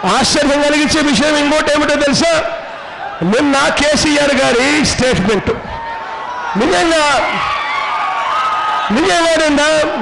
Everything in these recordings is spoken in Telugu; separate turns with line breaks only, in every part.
ఆశ్చర్యం కలిగించే విషయం ఇంకోటి ఏమిటో తెలుసా నిన్న కేసీఆర్ గారి స్టేట్మెంట్ నిజంగా నిజంగా నిన్న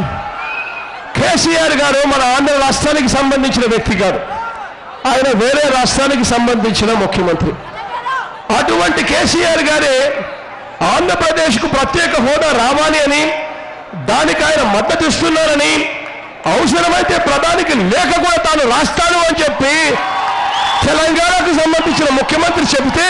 కేసీఆర్ గారు మన ఆంధ్ర రాష్ట్రానికి సంబంధించిన వ్యక్తి కాదు ఆయన వేరే రాష్ట్రానికి సంబంధించిన ముఖ్యమంత్రి అటువంటి కేసీఆర్ గారే ఆంధ్రప్రదేశ్కు ప్రత్యేక హోదా రావాలి అని దానికి ఆయన మద్దతు ఇస్తున్నారని అవసరమైతే ప్రధానికి లేఖ కూడా తాను రాస్తాను అని చెప్పి తెలంగాణకు సంబంధించిన ముఖ్యమంత్రి చెబితే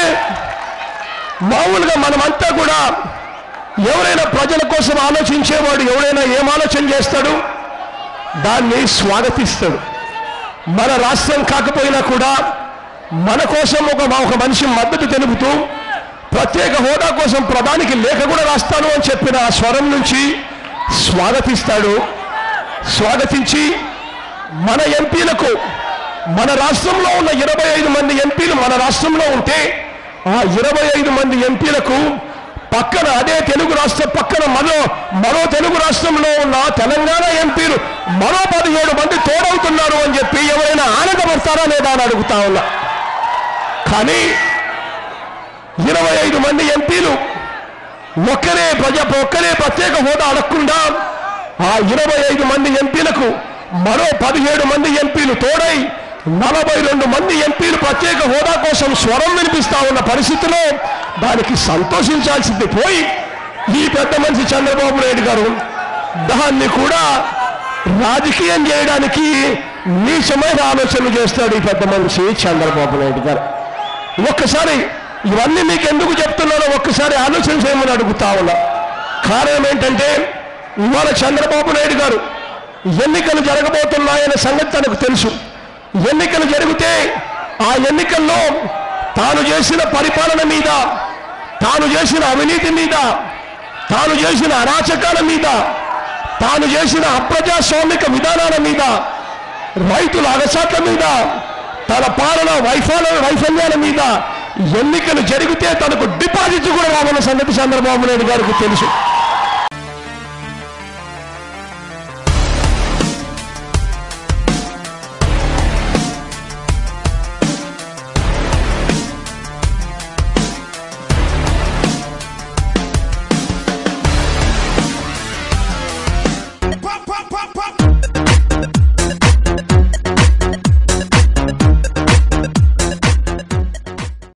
మామూలుగా మనమంతా కూడా ఎవరైనా ప్రజల కోసం ఆలోచించేవాడు ఎవరైనా ఏం ఆలోచన చేస్తాడు దాన్ని స్వాగతిస్తాడు మన రాష్ట్రం కాకపోయినా కూడా మన కోసం ఒక ఒక మనిషి మద్దతు తెలుపుతూ ప్రత్యేక హోదా కోసం ప్రధానికి లేఖ కూడా రాస్తాను అని చెప్పిన ఆ స్వరం నుంచి స్వాగతిస్తాడు స్వాగతించి మన ఎంపీలకు మన రాష్ట్రంలో ఉన్న ఇరవై ఐదు మంది ఎంపీలు మన రాష్ట్రంలో ఉంటే ఆ ఇరవై ఐదు మంది ఎంపీలకు పక్కన అదే తెలుగు రాష్ట్రం పక్కన మరో మరో తెలుగు రాష్ట్రంలో ఉన్న తెలంగాణ ఎంపీలు మరో పదిహేడు మంది తోడవుతున్నారు అని చెప్పి ఎవరైనా ఆనందపడతారా లేదా అని అడుగుతా ఉన్నా కానీ ఇరవై ఐదు మంది ఎంపీలు ఒక్కరే ప్రజ ఒక్కరే ప్రత్యేక హోదా అడగకుండా ఆ ఇరవై ఐదు మంది ఎంపీలకు మరో పదిహేడు మంది ఎంపీలు తోడై నలభై రెండు మంది ఎంపీలు ప్రత్యేక హోదా కోసం స్వరం వినిపిస్తా ఉన్న పరిస్థితిలో దానికి సంతోషించాల్సింది పోయి ఈ పెద్ద మనిషి చంద్రబాబు నాయుడు గారు దాన్ని కూడా రాజకీయం చేయడానికి నీచమైన ఆలోచనలు చేస్తాడు ఈ పెద్ద మనిషి చంద్రబాబు నాయుడు గారు ఒక్కసారి ఇవన్నీ మీకు ఎందుకు చెప్తున్నానో ఒక్కసారి ఆలోచన చేయమని అడుగుతా ఉన్నా కారణం ఏంటంటే ఇవాళ చంద్రబాబు నాయుడు గారు ఎన్నికలు జరగబోతున్నాయనే సంగతి తనకు తెలుసు ఎన్నికలు జరిగితే ఆ ఎన్నికల్లో తాను చేసిన పరిపాలన మీద తాను చేసిన అవినీతి మీద తాను చేసిన అరాచకాల మీద తాను చేసిన అప్రజాస్వామిక విధానాల మీద రైతుల అగసాట్ల మీద తన పాలన వైఫల్య వైఫల్యాల మీద ఎన్నికలు జరిగితే తనకు డిపాజిట్ కూడా రావాలన్న సంగతి చంద్రబాబు నాయుడు గారికి తెలుసు